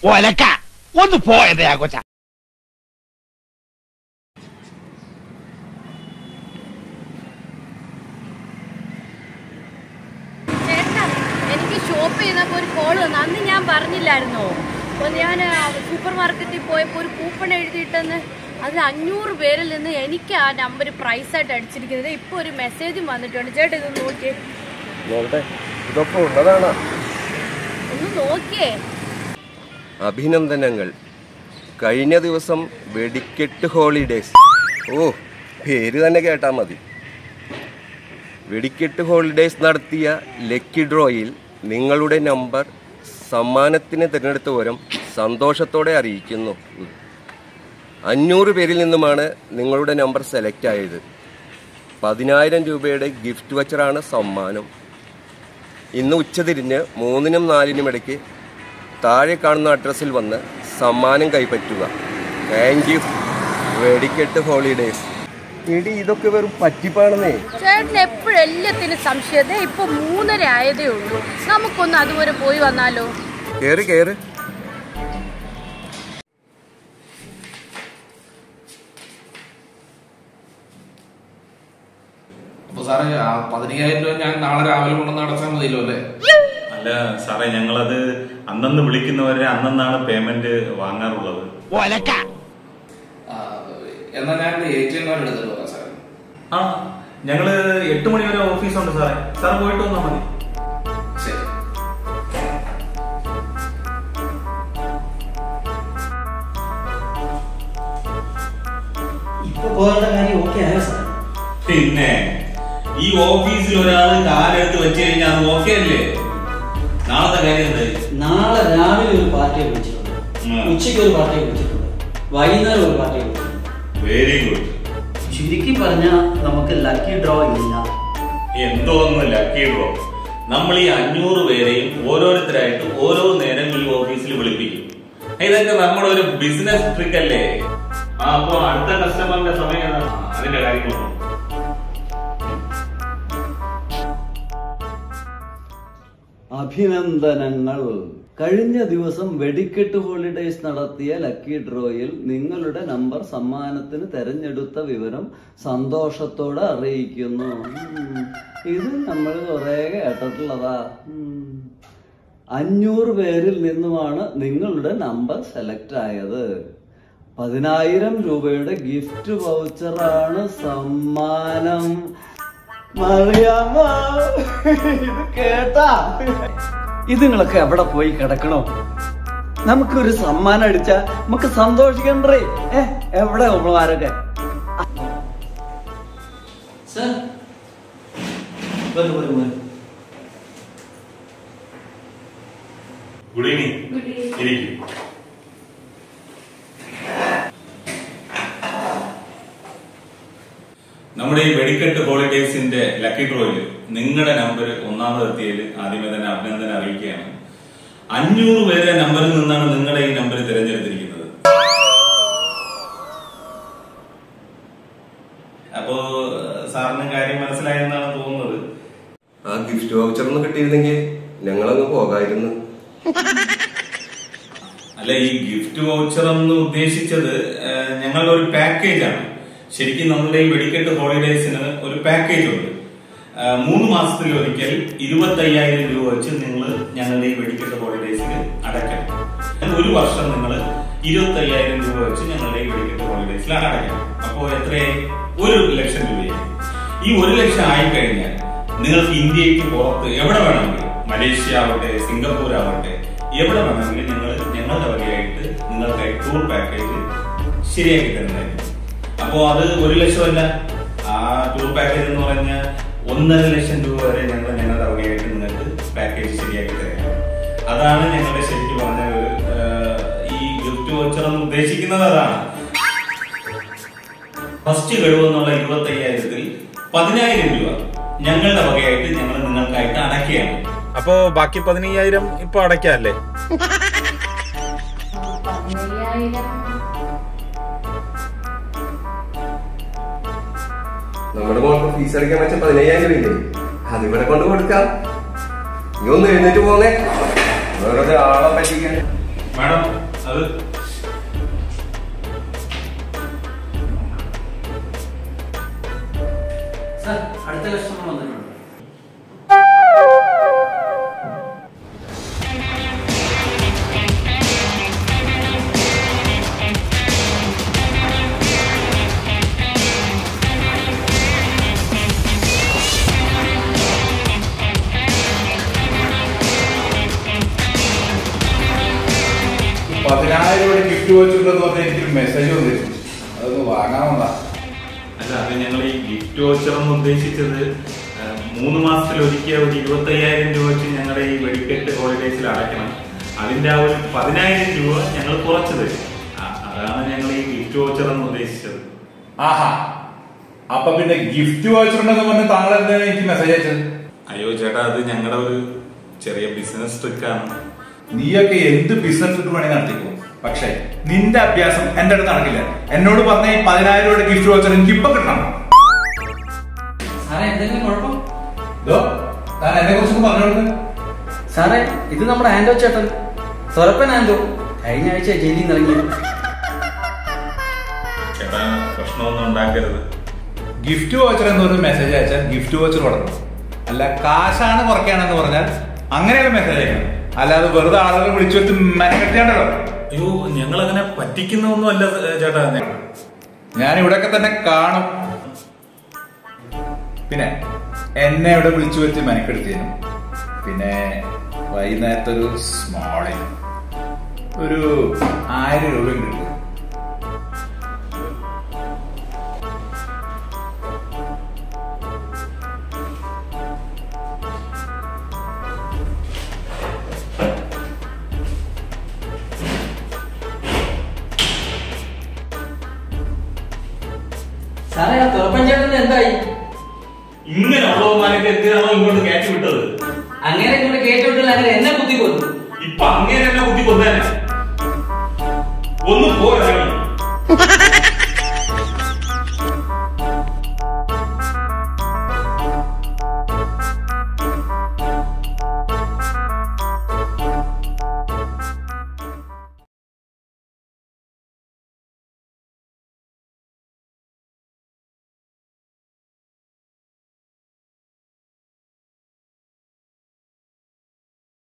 ഒലക്ക ഒന്ന് പോയതേ ആ കൊച്ച ചേട്ടാ എനിക്ക് ഷോപ്പ് ചെയ്തപ്പോൾ ഒരു കോൾ വന്നു അന്ന് ഞാൻ പറഞ്ഞില്ലായിരുന്നോ അപ്പോൾ ഞാൻ സൂപ്പർ മാർക്കറ്റിൽ പോയപ്പോൾ ഒരു കൂപ്പൺ എഴുതിയിട്ടെന്ന് അതിൽ അഞ്ഞൂറ് പേരിൽ നിന്ന് എനിക്ക് ആ നമ്പർ പ്രൈസായിട്ട് അടിച്ചിരിക്കുന്നത് ഇപ്പോൾ ഒരു മെസ്സേജും വന്നിട്ടുണ്ട് ചേട്ടാ ഇത് നോക്കിയേ നോക്കട്ടെ ഇതൊക്കെ ഉള്ളതാണ് ഒന്ന് നോക്കിയേ അഭിനന്ദനങ്ങൾ കഴിഞ്ഞ ദിവസം വെടിക്കെട്ട് ഹോളിഡേസ് ഓ പേര് തന്നെ കേട്ടാൽ മതി വെടിക്കെട്ട് ഹോളിഡേസ് നടത്തിയ ലക്കി ഡ്രോയിൽ നിങ്ങളുടെ നമ്പർ സമ്മാനത്തിന് തിരഞ്ഞെടുത്ത വിവരം സന്തോഷത്തോടെ അറിയിക്കുന്നു ഉം. അഞ്ഞൂറ് പേരിൽ നിന്നുമാണ് നിങ്ങളുടെ നമ്പർ സെലക്ട് ആയത് പതിനായിരം രൂപയുടെ ഗിഫ്റ്റ് വച്ചറാണ് സമ്മാനം ഇന്ന് ഉച്ചതിരിഞ്ഞ് മൂന്നിനും നാലിനും ഇടയ്ക്ക് താഴെ കാണുന്ന അഡ്രസ്സിൽ വന്ന് സമ്മാനം കൈപ്പറ്റുക താങ്ക് യു വെടിക്കെട്ട് ഹോളിഡേസ് എടി ഇതൊക്കെ വെറും പറ്റിപ്പാണെന്നേ ചേട്ടന് എപ്പോഴും എല്ലാത്തിനും സംശയം ദേ ഇപ്പൊ മൂന്നര ആയതേ ഉള്ളൂ നമുക്കൊന്ന് അതുവരെ പോയി വന്നാലോ കേറ് കേറ് അപ്പൊ സാറേ ആ പതിനയ്യായിരം രൂപ ഞാൻ നാളെ രാവിലെ കൊണ്ടുവന്ന് അടച്ചാൽ മതിയല്ലോ അല്ലേ അല്ല സാറേ ഞങ്ങളത് അന്നന്ന് വിളിക്കുന്നവരെ അന്നന്നാണ് പേയ്മെന്റ് വാങ്ങാറുള്ളത് ഒലക്ക ആ, എന്നാ ഞാൻ എ ടി എം കാർഡ് എടുത്തിട്ട് വരാം സാറേ ആ ഞങ്ങള് എട്ട് മണി വരെ ഓഫീസുണ്ട് സാറേ സാർ പോയിട്ട് വന്നാൽ മതി ശരി ഇപ്പൊ പോകേണ്ട കാര്യം ഓക്കെ ആയോ സാർ പിന്നെ ഈ ഓഫീസിൽ ഒരാൾ കാലെടുത്ത് വെച്ച് കഴിഞ്ഞാൽ അത് ഓക്കെ അല്ലേ നാളത്തെ കാര്യം എന്തായി നാളെ രാവിലെ ഒരു പാർട്ടിയെ വിളിച്ചിട്ടുണ്ട് ഉം. ഉച്ചയ്ക്ക് ഒരു പാർട്ടിയെ വിളിച്ചിട്ടുണ്ട് വൈകുന്നേരം ഒരു പാർട്ടിയെ വിളിച്ചിട്ടുണ്ട് വെരി ഗുഡ് ചുരുക്കി പറഞ്ഞാൽ നമുക്ക് ലക്കി ഡ്രോ ഇല്ല എന്തോന്ന് ലക്കി ഡ്രോ നമ്മൾ ഈ അഞ്ഞൂറ് പേരെയും ഓരോരുത്തരായിട്ട് ഓരോ നേരങ്ങളിൽ ഓഫീസിൽ വിളിപ്പിക്കും ഇതൊക്കെ നമ്മുടെ ഒരു ബിസിനസ് ട്രിക്ക് അല്ലേ ആ അപ്പൊ അടുത്ത കസ്റ്റമറിന്റെ സമയം ഏതാണ്? അതിന്റെ കാര്യങ്ങളോ അഭിനന്ദനങ്ങൾ കഴിഞ്ഞ ദിവസം വെടിക്കെട്ട് ഹോളിഡേയ്സ് നടത്തിയ ലക്കി ഡ്രോയിൽ നിങ്ങളുടെ നമ്പർ സമ്മാനത്തിന് തെരഞ്ഞെടുത്ത വിവരം സന്തോഷത്തോടെ അറിയിക്കുന്നു ഉം. ഇത് നമ്മൾ കുറെ കേട്ടിട്ടുള്ളതാ ഉം. അഞ്ഞൂറ് പേരിൽ നിന്നുമാണ് നിങ്ങളുടെ നമ്പർ സെലക്ട് ആയത് പതിനായിരം രൂപയുടെ ഗിഫ്റ്റ് വൗച്ചറാണ് സമ്മാനം മറിയാമ്മ ഇത് കേട്ടാ ഇതുങ്ങളൊക്കെ എവിടെ പോയി കിടക്കണോ നമുക്കൊരു സമ്മാനം അടിച്ചാ നമുക്ക് സന്തോഷിക്കണ്ടേ ഏ എവിടെ ഉമ്മമാരൊക്കെ സർ വരൂ വരൂ വരൂ ഗുഡ് ഈവനിങ് ഇരിക്കും നമ്മുടെ ഈ വെടിക്കെട്ട് ഹോളിഡേസിന്റെ ലക്കി ഡ്രോയിൽ നിങ്ങളുടെ നമ്പർ ഒന്നാമത് എത്തിയതിൽ ആദ്യമേ തന്നെ അഭിനന്ദനം അറിയിക്കുകയാണ് അഞ്ഞൂറ് പേരെ നമ്പറിൽ നിന്നാണ് നിങ്ങളുടെ ഈ നമ്പർ തിരഞ്ഞെടുത്തിരിക്കുന്നത് അപ്പോ സാറിന് കാര്യം മനസ്സിലായെന്നാണ് തോന്നുന്നത് ആ ഗിഫ്റ്റ് വൗച്ചർ ഒന്ന് കിട്ടിയിരുന്നെങ്കിൽ ഞങ്ങളങ്ങ് പോകായിരുന്നു അല്ല ഈ ഗിഫ്റ്റ് വൗച്ചർ എന്ന് ഉദ്ദേശിച്ചത് ഏഹ്, ഞങ്ങളുടെ ഒരു പാക്കേജ് ആണ് ശരിക്കും നമ്മുടെ ഈ വെടിക്കെട്ട് ഹോളിഡേസിന് ഒരു പാക്കേജ് ഉണ്ട് ഏഹ്, മൂന്ന് മാസത്തിൽ ഒരിക്കൽ ഇരുപത്തി അയ്യായിരം രൂപ വെച്ച് നിങ്ങൾ ഞങ്ങളുടെ ഈ വെടിക്കെട്ട് ഹോളിഡേസിന് അടയ്ക്കണം ഒരു വർഷം നിങ്ങൾ ഇരുപത്തി അയ്യായിരം രൂപ വെച്ച് ഞങ്ങളുടെ ഈ വെടിക്കെട്ട് ഹോളിഡേസിൽ അടയ്ക്കണം അപ്പോൾ എത്രയായി ഒരു ലക്ഷം രൂപയായി ഈ ഒരു ലക്ഷം ആയി കഴിഞ്ഞാൽ നിങ്ങൾക്ക് ഇന്ത്യക്ക് പുറത്ത് എവിടെ വേണമെങ്കിലും മലേഷ്യ ആവട്ടെ സിംഗപ്പൂർ ആവട്ടെ എവിടെ വേണമെങ്കിലും ഞങ്ങൾ ഞങ്ങളുടെ വകയായിട്ട് നിങ്ങൾക്ക് ടൂർ പാക്കേജ് ശരിയാക്കി തരുന്നതായിരിക്കും അപ്പോ അത് ഒരു ലക്ഷമല്ല ആ ടൂർ പാക്കേജ് എന്ന് പറഞ്ഞാൽ ഒന്നര ലക്ഷം രൂപ വരെ ഞങ്ങൾ ഞങ്ങളുടെ വകയായിട്ട് നിങ്ങൾക്ക് പാക്കേജ് ശരിയാക്കി തരാം അതാണ് ഞങ്ങളുടെ ശരിക്കും പറഞ്ഞ ഒരു ഏഹ്, ഈ ഗിഫ്റ്റ് വോച്ചർ എന്ന് ഉദ്ദേശിക്കുന്നത് അതാണ് ഫസ്റ്റ് കഴിവ് എന്നുള്ള ഇരുപത്തി അയ്യായിരത്തിൽ പതിനായിരം രൂപ ഞങ്ങളുടെ വകയായിട്ട് ഞങ്ങൾ നിങ്ങൾക്കായിട്ട് അടയ്ക്കുകയാണ് അപ്പോ ബാക്കി പതിനയ്യായിരം ഇപ്പൊ അടയ്ക്കാല്ലേ നമ്മുടെ മോൾക്ക് ഫീസ് അടയ്ക്കാൻ വെച്ച പതിനയ്യായിരം രൂപയില്ലേ അതിവിടെ കൊണ്ട് കൊടുക്കാം നീ ഒന്ന് എഴുന്നേറ്റ് പോന്നേ വേറെ ആളെ പറ്റിക്കാൻ മാഡം അത് സാർ അടുത്ത കസ്റ്റമർ വന്നിട്ടുണ്ട് പതിനായിരം രൂപ ഗിഫ്റ്റ് വെച്ചിട്ടുണ്ടെന്ന് പറഞ്ഞാൽ എനിക്കൊരു മെസ്സേജ് വന്നിരുന്നു അതൊന്ന് വാങ്ങാമെന്നാ അല്ല അത് ഞങ്ങൾ ഈ ഗിഫ്റ്റ് വോച്ചർ എന്ന് ഉദ്ദേശിച്ചത് ആ, മൂന്ന് മാസത്തിൽ ഒരിക്കൽ ഒരു ഇരുപത്തി അയ്യായിരം രൂപ വെച്ച് ഞങ്ങളുടെ ഈ വെടിക്കെട്ട് ഹോളിഡേസിൽ അടയ്ക്കണം അതിന്റെ ആ ഒരു പതിനായിരം രൂപ ഞങ്ങൾ കുറച്ച് തരും ആ, അതാണ് ഞങ്ങൾ ഈ ഗിഫ്റ്റ് വോച്ചർ എന്ന് ഉദ്ദേശിച്ചത് ആഹാ അപ്പൊ പിന്നെ ഗിഫ്റ്റ് വാച്ചിട്ടുണ്ടെന്ന് പറഞ്ഞ് താങ്കൾ എന്താ എനിക്ക് മെസ്സേജ് അയച്ചത് അയ്യോ ചേട്ടാ അത് ഞങ്ങളുടെ ഒരു ചെറിയ ബിസിനസ് ട്രിക്കാണ് നീയൊക്കെ എന്ത് ബിസിനസ് വേണമെങ്കിൽ നടത്തിക്കോ പക്ഷേ നിന്റെ അഭ്യാസം എന്റെ അടുത്ത് നടക്കില്ല എന്നോട് പറഞ്ഞ ഈ പതിനായിരം രൂപയുടെ ഗിഫ്റ്റ് വാച്ചർ എനിക്ക് ഇപ്പൊ കിട്ടണം സാറേ എന്തെങ്കിലും കുഴപ്പം ഇതോ താൻ എന്നെ കുറിച്ചൊന്ന് പറഞ്ഞോളൂ സാറേ ഇത് നമ്മുടെ ആൻഡോ ചേട്ടൻ തുറപ്പൻ ആൻഡോ കഴിഞ്ഞ ആഴ്ച ജയിലിൽ നിന്ന് ഇറങ്ങി ചേട്ടാ പ്രശ്നമൊന്നും ഉണ്ടാക്കരുത് ഗിഫ്റ്റ് വാച്ചർ എന്ന് പറഞ്ഞ മെസ്സേജ് അയച്ചാൽ ഗിഫ്റ്റ് വാച്ചർ കൊടുക്കണം അല്ല കാശാണ് കുറയ്ക്കാണെന്ന് പറഞ്ഞാൽ അങ്ങനെയൊക്കെ മെസ്സേജ് അയക്കണം അല്ലാതെ വെറുതെ ആളുകളെ വിളിച്ചു വെച്ച് മെനക്കെട്ടിയാണ്ടല്ലോ അയ്യോ ഞങ്ങൾ അങ്ങനെ പറ്റിക്കുന്നൊന്നും അല്ല ചേട്ടാ ഞാൻ ഇവിടെയൊക്കെ തന്നെ കാണും പിന്നെ എന്നെ ഇവിടെ വിളിച്ചു വെച്ച് മെനക്കെടുത്തിനും പിന്നെ വൈകുന്നേരത്തെ ഒരു സ്മോളിൽ ഒരു ആയിരം രൂപയും കിട്ടും സാറേ ആ തുറപ്പൻ ചേട്ടൻ എന്തായി ഇങ്ങനെ ഉള്ളവന്മാരൊക്കെ എന്തിനാണോ ഇങ്ങോട്ട് കയറ്റി വിട്ടത് അങ്ങനെ ഇങ്ങോട്ട് കേട്ടുവിട്ടില്ല അങ്ങനെ എന്നെ കുത്തി കൊന്നു ഇപ്പൊ അങ്ങനെ തന്നെ കുത്തി കൊന്നേനെ ഒന്ന് പോരാ